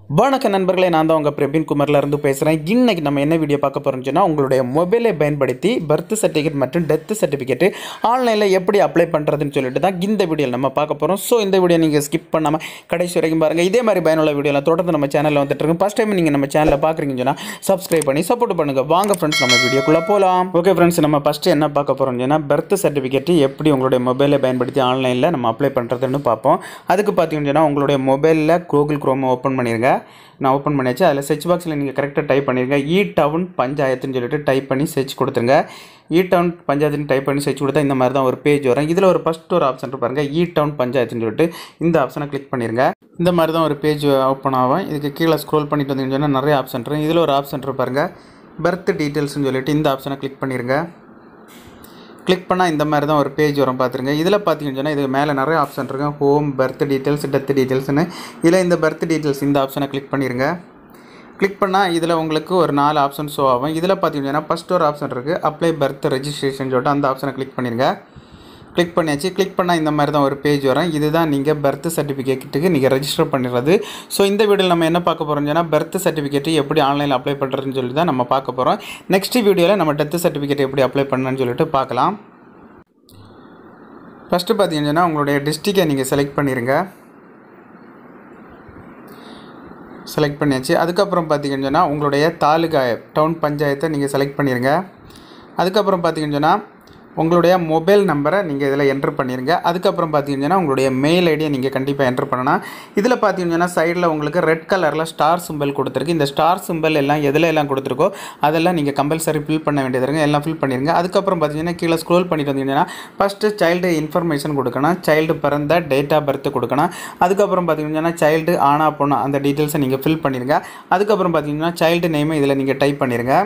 வணக்க நண்பர்களே நான் தான் உங்கள் பிரபீன் குமார்ல இருந்து பேசுகிறேன் இன்னைக்கு நம்ம என்ன வீடியோ பார்க்க போகிறோம்னு சொன்னால் உங்களுடைய மொபைலை பயன்படுத்தி பர்த் சர்டிஃபிகேட் மற்றும் டெத் சர்டிஃபிகேட்டு ஆன்லைனில் எப்படி அப்ளை பண்ணுறதுன்னு சொல்லிட்டு தான் இந்த வீடியோவில் நம்ம பார்க்க போகிறோம் ஸோ இந்த வீடியோ நீங்கள் ஸ்கிப் பண்ணாமல் கடைசி வரைக்கும் பாருங்கள் இதே மாதிரி பயனுள்ள வீடியோலாம் தொடர்ந்து நம்ம சேனலில் வந்துட்டு இருக்கு ஃபஸ்ட் டைம் நீங்கள் நம்ம சேனலில் பார்க்குறீங்கன்னு சொன்னால் சப்ஸ்கிரைப் பண்ணி சப்போர்ட் பண்ணுங்கள் வாங்க ஃப்ரெண்ட்ஸ் நம்ம வீடியோக்குள்ளே போகலாம் ஓகே ஃப்ரெண்ட்ஸ் நம்ம ஃபஸ்ட்டு என்ன பார்க்க போகிறோம்னு சொன்னால் பர்த் சர்டிஃபிகேட் எப்படி உங்களுடைய மொபைலை பயன்படுத்தி ஆன்லைனில் நம்ம அப்ளை பண்ணுறதுன்னு பார்ப்போம் அதுக்கு பார்த்தீங்கன்னு சொன்னால் உங்களுடைய மொபைலில் கூகுள் குரோமை ஓப்பன் பண்ணிடுங்க நான் ஓப்பன் பண்ணியாச்சு அதில் செர்ச் பாக்ஸில் நீங்கள் கரெக்டாக டைப் பண்ணிடுங்க இ டவுன் பஞ்சாயத்துன்னு சொல்லிட்டு டைப் பண்ணி செர்ச் கொடுத்துருங்க இ டவுன் பஞ்சாயத்துன்னு டைப் பண்ணி செர்ச் கொடுத்தா இந்த மாதிரி தான் ஒரு பேஜ் வரும் இதில் ஒரு ஃபஸ்ட் ஒரு ஆப்ஷன் பாருங்க இ டவுன் பஞ்சாயத்துன்னு சொல்லிட்டு இந்த ஆப்ஷனை கிளிக் பண்ணிடுங்க இந்த மாதிரி தான் ஒரு பேஜ் ஓப்பன் ஆகும் இதுக்கு கீழே ஸ்க்ரோல் பண்ணிட்டு வந்தீங்கன்னு சொன்னால் நிறைய ஆப்ஷன் இருக்கும் இதில் ஒரு ஆப்ஷன் இருக்கு பாருங்க பர்த் டீட்டெயில்ஸ்னு சொல்லிட்டு இந்த ஆப்ஷனை கிளிக் பண்ணிடுங்க கிளிக் பண்ணால் இந்த மாதிரி தான் ஒரு பேஜ் வரும் பார்த்துருங்க இதில் பார்த்தீங்கன்னு சொன்னால் இது மேலே நிறைய ஆப்ஷன் இருக்கும் ஹோம் பர்த் டீட்டெயில்ஸ் டெத் டீட்டெயில்ஸ்னு இதில் இந்த பர்த் டீட்டெயில்ஸ் இந்த ஆப்ஷனை கிளிக் பண்ணிடுங்க கிளிக் பண்ணால் இதில் உங்களுக்கு ஒரு நாலு ஆப்ஷன் ஷோ ஆகும் இதில் பார்த்தீங்கன்னா ஃபஸ்ட் ஒரு ஆப்ஷன் இருக்குது அப்ளை பர்த் ரெஜிஸ்ட்ரேஷன் சொல்லிட்டு அந்த ஆப்ஷனை கிளிக் பண்ணிடுங்க கிளிக் பண்ணியாச்சு கிளிக் பண்ணால் இந்த மாதிரி தான் ஒரு பேஜ் வரும் இதுதான் நீங்கள் பர்த் சர்டிஃபிகேட்டுக்கு நீங்கள் ரெஜிஸ்டர் பண்ணிடுறது ஸோ இந்த வீடியோவில் நம்ம என்ன பார்க்க போகிறோம்னு சொன்னால் பர்த் சர்டிஃபிகேட் எப்படி ஆன்லைனில் அப்ளை பண்ணுறதுன்னு சொல்லி தான் நம்ம பார்க்க போகிறோம் நெக்ஸ்ட் வீடியோவில் நம்ம டெத் சர்டிஃபிகேட் எப்படி அப்ளை பண்ணணும்னு சொல்லிட்டு பார்க்கலாம் ஃபஸ்ட்டு பார்த்தீங்கன்னா உங்களுடைய டிஸ்ட்ரிக்டை நீங்கள் செலக்ட் பண்ணிடுங்க செலக்ட் பண்ணியாச்சு அதுக்கப்புறம் பார்த்தீங்கன்னு சொன்னால் உங்களுடைய தாலுகா டவுன் பஞ்சாயத்தை நீங்கள் செலக்ட் பண்ணிடுங்க அதுக்கப்புறம் பார்த்தீங்கன்னு சொன்னால் உங்களுடைய மொபைல் நம்பரை நீங்கள் இதில் என்ட்ரு பண்ணிடுங்க அதுக்கப்புறம் பார்த்தீங்கன்னா உங்களுடைய மெயில் ஐடியை நீங்கள் கண்டிப்பாக என்ட்ரு பண்ணணும் இதில் பார்த்தீங்கன்னா சைடில் உங்களுக்கு ரெட் கலரில் ஸ்டார் சிம்பிள் கொடுத்துருக்கு இந்த ஸ்டார் சிம்பிள் எல்லாம் எதில் எல்லாம் கொடுத்துருக்கோ அதெல்லாம் நீங்கள் கம்பல்சரி ஃபில் பண்ண வேண்டியது இருங்க எல்லாம் ஃபில் பண்ணிடுங்க அதுக்கப்புறம் பார்த்தீங்கன்னா கீழே ஸ்க்ரோல் பண்ணிட்டு வந்தீங்கன்னா ஃபஸ்ட்டு சைல்டு இன்ஃபர்மேஷன் கொடுக்கணும் சைல்டு பிறந்த டேட் ஆஃப் பர்த் கொடுக்கணும் அதுக்கப்புறம் பார்த்தீங்கன்னா சைல்டு ஆனா பொண்ணு அந்த டீட்டெயில்ஸை நீங்கள் ஃபில் பண்ணிடுங்க அதுக்கப்புறம் பார்த்தீங்கன்னா சைல்டு நேமை இதில் நீங்கள் டைப் பண்ணிடுங்க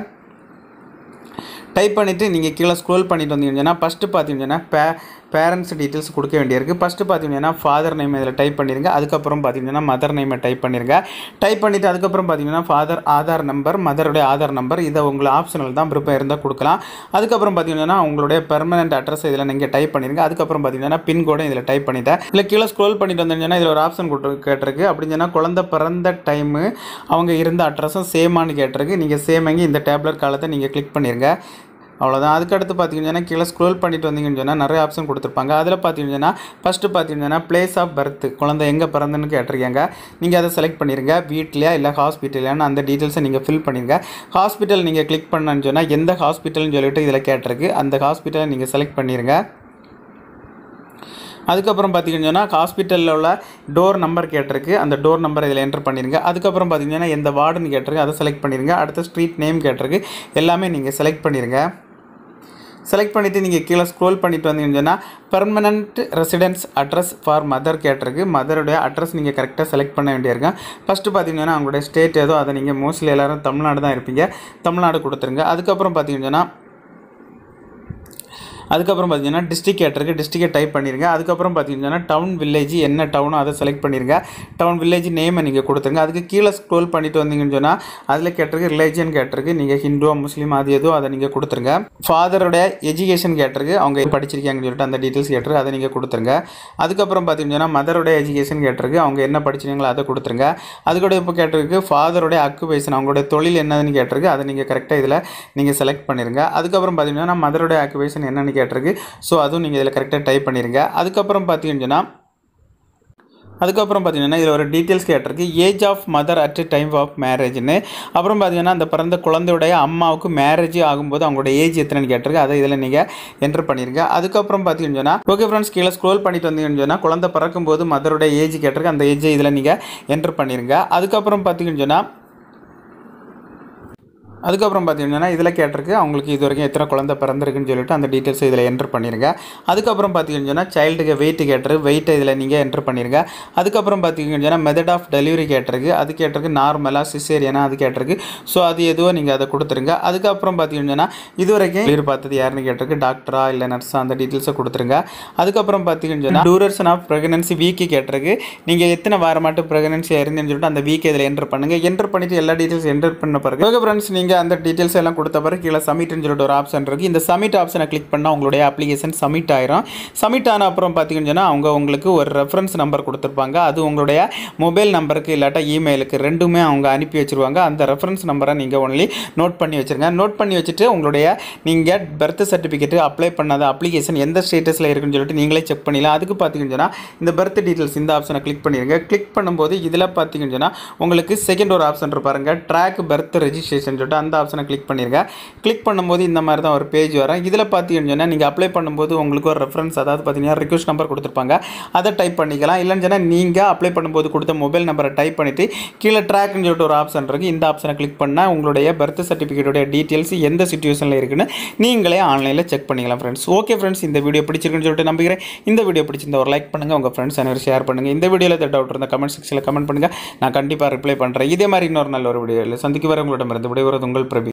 டைப் பண்ணிவிட்டு நீங்கள் கீழே ஸ்க்ரோல் பண்ணிட்டு வந்தீங்கன்னா ஃபஸ்ட்டு பார்த்தீங்கன்னா பே பேரண்ட்ஸ் டீட்டெயில்ஸ் கொடுக்க வேண்டியிருக்கு ஃபஸ்ட்டு பார்த்தீங்கன்னா ஃபாதர் நேம் இதில் டைப் பண்ணிடுங்க அதுக்கப்புறம் பார்த்தீங்கன்னா மதர் நேமை டைப் பண்ணிடுங்க டைப் பண்ணிவிட்டு அதுக்கப்புறம் பார்த்தீங்கன்னா ஃபாதர் ஆதார் நம்பர் மதருடைய ஆதார் நம்பர் இதை உங்களை ஆப்ஷனல் தான் விருப்பம் இருந்தால் கொடுக்கலாம் அதுக்கப்புறம் பார்த்தீங்கன்னா உங்களுடைய பெர்மனெண்ட் அட்ரஸ் இதில் நீங்கள் டைப் பண்ணிடுங்க அதுக்கப்புறம் பார்த்தீங்கன்னா பின்கோடை இதில் டைப் பண்ணிட்டேன் இல்லை கீழே ஸ்க்ரோல் பண்ணிட்டு வந்தீங்கன்னா இதில் ஒரு ஆப்ஷன் கொடு கேட்டிருக்கு அப்படின்னு சொன்னால் குழந்தை பிறந்த டைமு அவங்க இருந்த அட்ரஸும் சேமானு கேட்டிருக்கு நீங்கள் சேமங்கி இந்த டேப்லெட் காலத்தை நீங்கள் கிளிக் பண்ணிடுங்க அவ்வளோதான் அதுக்கடுத்து பார்த்தீங்கன்னா கீழே ஸ்க்ரோல் பண்ணிட்டு வந்தீங்கன்னு சொன்னால் நிறைய ஆப்ஷன் கொடுத்துருப்பாங்க அதில் பார்த்தீங்கன்னா ஃபஸ்ட்டு பார்த்தீங்கன்னா பிளேஸ் ஆஃப் பர்த் குழந்தை எங்கே பிறந்துன்னு கேட்டிருக்காங்க நீங்கள் அதை செலக்ட் பண்ணிடுங்க வீட்லையா இல்லை ஹாஸ்பிட்டலையான்னு அந்த டீட்டெயில்ஸை நீங்கள் ஃபில் பண்ணிடுங்க ஹாஸ்பிட்டல் நீங்கள் கிளிக் பண்ணன்னு சொன்னால் எந்த ஹாஸ்பிட்டல்னு சொல்லிட்டு இதில் கேட்டிருக்கு அந்த ஹாஸ்பிட்டலை நீங்கள் செலக்ட் பண்ணிடுங்க அதுக்கப்புறம் பார்த்தீங்கன்னு சொன்னால் ஹாஸ்பிட்டலில் உள்ள டோர் நம்பர் கேட்டிருக்கு அந்த டோர் நம்பர் இதில் என்டர் பண்ணிடுங்க அதுக்கப்புறம் பார்த்தீங்கன்னா எந்த வார்டுன்னு கேட்டிருக்கு அதை செலக்ட் பண்ணிடுங்க அடுத்த ஸ்ட்ரீட் நேம் கேட்டிருக்கு எல்லாமே நீங்கள் செலக்ட் பண்ணிடுங்க செலக்ட் பண்ணிவிட்டு நீங்கள் கீழே ஸ்க்ரோல் பண்ணிட்டு வந்தீங்கன்னா permanent residence address for mother கேட்டிருக்கு மதருடைய அட்ரஸ் நீங்கள் கரெக்டாக செலக்ட் பண்ண வேண்டியிருக்கும் ஃபஸ்ட்டு பார்த்தீங்கன்னா அவங்களுடைய ஸ்டேட் ஏதோ அதை நீங்கள் மோஸ்ட்லி எல்லோரும் தமிழ்நாடு தான் இருப்பீங்க தமிழ்நாடு கொடுத்துருங்க அதுக்கப்புறம் பார்த்தீங்கன்னா அதுக்கப்புறம் பார்த்தீங்கன்னா டிஸ்ட்ரிக் கேட்டிருக்கு டிஸ்ட்ரிக்டை டைப் பண்ணிடுங்க அதுக்கப்புறம் பார்த்தீங்கன்னா டவுன் வில்லேஜ் என்ன டவுனோ அதை செலக்ட் பண்ணிடுங்க டவுன் வில்லேஜ் நேமை நீங்கள் கொடுத்துருங்க அதுக்கு கீழே ஸ்க்ரோல் பண்ணிட்டு வந்தீங்கன்னு சொன்னால் அதில் கேட்டிருக்கு ரிலேஜன் கேட்டிருக்கு நீங்கள் ஹிந்துவா முஸ்லீம் அது எதுவும் அதை நீங்கள் கொடுத்துருங்க ஃபாதருடைய எஜுகேஷன் கேட்டிருக்கு அவங்க படிச்சிருக்காங்கன்னு சொல்லிட்டு அந்த டீட்டெயில்ஸ் கேட்டிருக்கு அதை நீங்கள் கொடுத்துருங்க அதுக்கப்புறம் பார்த்தீங்கன்னா மதருடைய எஜுகேஷன் கேட்டிருக்கு அவங்க என்ன படிச்சிருக்கீங்களோ அதை கொடுத்துருங்க அதுக்கூட இப்போ கேட்டிருக்கு ஃபாதருடைய அக்குபேஷன் அவங்களுடைய தொழில் என்னதுன்னு கேட்டிருக்கு அதை நீங்கள் கரெக்டாக இதில் நீங்கள் செலக்ட் பண்ணிடுங்க அதுக்கப்புறம் பார்த்தீங்கன்னா மதருடைய அக்குபேஷன் என்னென்னு கேட்டிருக்கு ஸோ அதுவும் நீங்கள் இதில் கரெக்டாக டைப் பண்ணிடுங்க அதுக்கப்புறம் பார்த்தீங்கன்னா அதுக்கப்புறம் பார்த்தீங்கன்னா இதில் ஒரு டீட்டெயில்ஸ் கேட்டிருக்கு age of mother at time of மேரேஜ்னு அப்புறம் பார்த்தீங்கன்னா அந்த பிறந்த குழந்தையுடைய அம்மாவுக்கு மேரேஜ் ஆகும்போது அவங்களோட ஏஜ் எத்தனைன்னு கேட்டிருக்கு அதை இதில் நீங்கள் என்டர் பண்ணிருங்க அதுக்கப்புறம் பார்த்தீங்கன்னா ஓகே ஃப்ரெண்ட்ஸ் கீழே ஸ்க்ரோல் பண்ணிட்டு வந்தீங்கன்னு சொன்னால் குழந்தை பிறக்கும்போது மதருடைய ஏஜ் கேட்டிருக்கு அந்த ஏஜை இதில் நீங்கள் என்டர் பண்ணிருங்க அதுக்கப்புறம் பார்த்தீங்கன்னு சொன்னால் அதுக்கப்புறம் பார்த்தீங்கன்னா இதில் கேட்டிருக்கு அவங்களுக்கு இது வரைக்கும் எத்தனை குழந்தை பிறந்திருக்குன்னு சொல்லிட்டு அந்த டீட்டெயில்ஸ் இதில் என்ட்ரு பண்ணிடுங்க அதுக்கப்புறம் பார்த்தீங்கன்னா சைல்டுக்கு வெயிட் கேட்டிரு வெயிட்டை இதில் நீங்கள் என்ட்ரு பண்ணிடுங்க அதுக்கப்புறம் பார்த்தீங்கன்னா மெத்தட் ஆஃப் டெலிவரி கேட்டிருக்கு அது கேட்டிருக்கு நார்மலாக சிசேரியனா அது கேட்டிருக்கு ஸோ அது எதுவோ நீங்கள் அதை கொடுத்துருங்க அதுக்கப்புறம் பார்த்தீங்கன்னா இது வரைக்கும் டெலிவரி பார்த்தது யாருன்னு கேட்டிருக்கு டாக்டரா இல்லை நர்ஸா அந்த டீட்டெயில்ஸை கொடுத்துருங்க அதுக்கப்புறம் பார்த்தீங்கன்னா டூரேஷன் ஆஃப் ப்ரெக்னன்சி வீக்கு கேட்டிருக்கு நீங்கள் எத்தனை வாரமாட்டு ப்ரெக்னன்சி இருந்தேன்னு சொல்லிட்டு அந்த வீக் இதில் என்ட்ரு பண்ணுங்கள் என்ட்ரு பண்ணிவிட்டு எல்லா டீட்டெயில்ஸ் என்ட்ரு பண்ண பிறகு ஓகே ஃப்ரெண்ட்ஸ் நீங்கள் நீங்கள் அந்த டீட்டெயில்ஸ் எல்லாம் கொடுத்த பிறகு கீழே சப்மிட்னு சொல்லிட்டு ஒரு ஆப்ஷன் இருக்குது இந்த சப்மிட் ஆப்ஷனை கிளிக் பண்ணால் உங்களுடைய அப்ளிகேஷன் சப்மிட் ஆயிரும் சப்மிட் ஆன அப்புறம் பார்த்தீங்கன்னு சொன்னால் அவங்க உங்களுக்கு ஒரு ரெஃபரன்ஸ் நம்பர் கொடுத்துருப்பாங்க அது உங்களுடைய மொபைல் நம்பருக்கு இல்லாட்டா இமெயிலுக்கு ரெண்டுமே அவங்க அனுப்பி வச்சுருவாங்க அந்த ரெஃபரன்ஸ் நம்பரை நீங்கள் ஒன்லி நோட் பண்ணி வச்சுருங்க நோட் பண்ணி வச்சுட்டு உங்களுடைய நீங்கள் பர்த் சர்டிஃபிகேட் அப்ளை பண்ணாத அப்ளிகேஷன் எந்த ஸ்டேட்டஸில் இருக்குன்னு சொல்லிட்டு நீங்களே செக் பண்ணிடலாம் அதுக்கு பார்த்தீங்கன்னு சொன்னால் இந்த பர்த் டீட்டெயில்ஸ் இந்த ஆப்ஷனை கிளிக் பண்ணிடுங்க கிளிக் பண்ணும்போது இதில் பார்த்தீங்கன்னு சொன்னால் உங்களுக்கு செகண்ட் ஒரு ஆப்ஷன் பாருங்க ட்ராக் பர்த் ரெஜிஸ்ட்ரேஷன் சொல்லிட்டு அந்த ஆப்ஷனை கிளிக் பண்ணிடுங்க கிளிக் பண்ணும்போது இந்த மாதிரி தான் ஒரு பேஜ் வரும் இதில் பார்த்தீங்கன்னு சொன்னால் நீங்கள் அப்ளை பண்ணும்போது உங்களுக்கு ஒரு ரெஃபரன்ஸ் அதாவது பார்த்தீங்கன்னா ரிக்வஸ்ட் நம்பர் கொடுத்துருப்பாங்க அதை டைப் பண்ணிக்கலாம் இல்லைன்னு சொன்னால் நீங்கள் அப்ளை பண்ணும்போது கொடுத்த மொபைல் நம்பரை டைப் பண்ணிவிட்டு கீழே ட்ராக்னு சொல்லிட்டு ஒரு ஆப்ஷன் இருக்குது இந்த ஆப்ஷனை கிளிக் பண்ணால் உங்களுடைய பர்த் சர்டிஃபிகேட்டோடைய டீட்டெயில்ஸ் எந்த சுச்சுவேஷனில் இருக்குன்னு நீங்களே ஆன்லைனில் செக் பண்ணிக்கலாம் ஃப்ரெண்ட்ஸ் ஓகே ஃப்ரெண்ட்ஸ் இந்த வீடியோ பிடிச்சிருக்குன்னு சொல்லிட்டு நம்புகிறேன் இந்த வீடியோ பிடிச்சிருந்த ஒரு லைக் பண்ணுங்கள் உங்கள் ஃப்ரெண்ட்ஸ் அனைவரும் ஷேர் பண்ணுங்கள் இந்த வீடியோவில் ஏதாவது டவுட் இருந்தால் கமெண்ட் செக்ஷனில் கமெண்ட் பண்ணுங்கள் நான் கண்டிப்பாக ரிப்ளை பண்ணுறேன் இதே மாதிரி இன்னொரு நல்ல ஒரு வீடியோவில் சந்திக்கு வர உங்களிடமிருந்து விடைபெறுவது உங்கள் பிரபி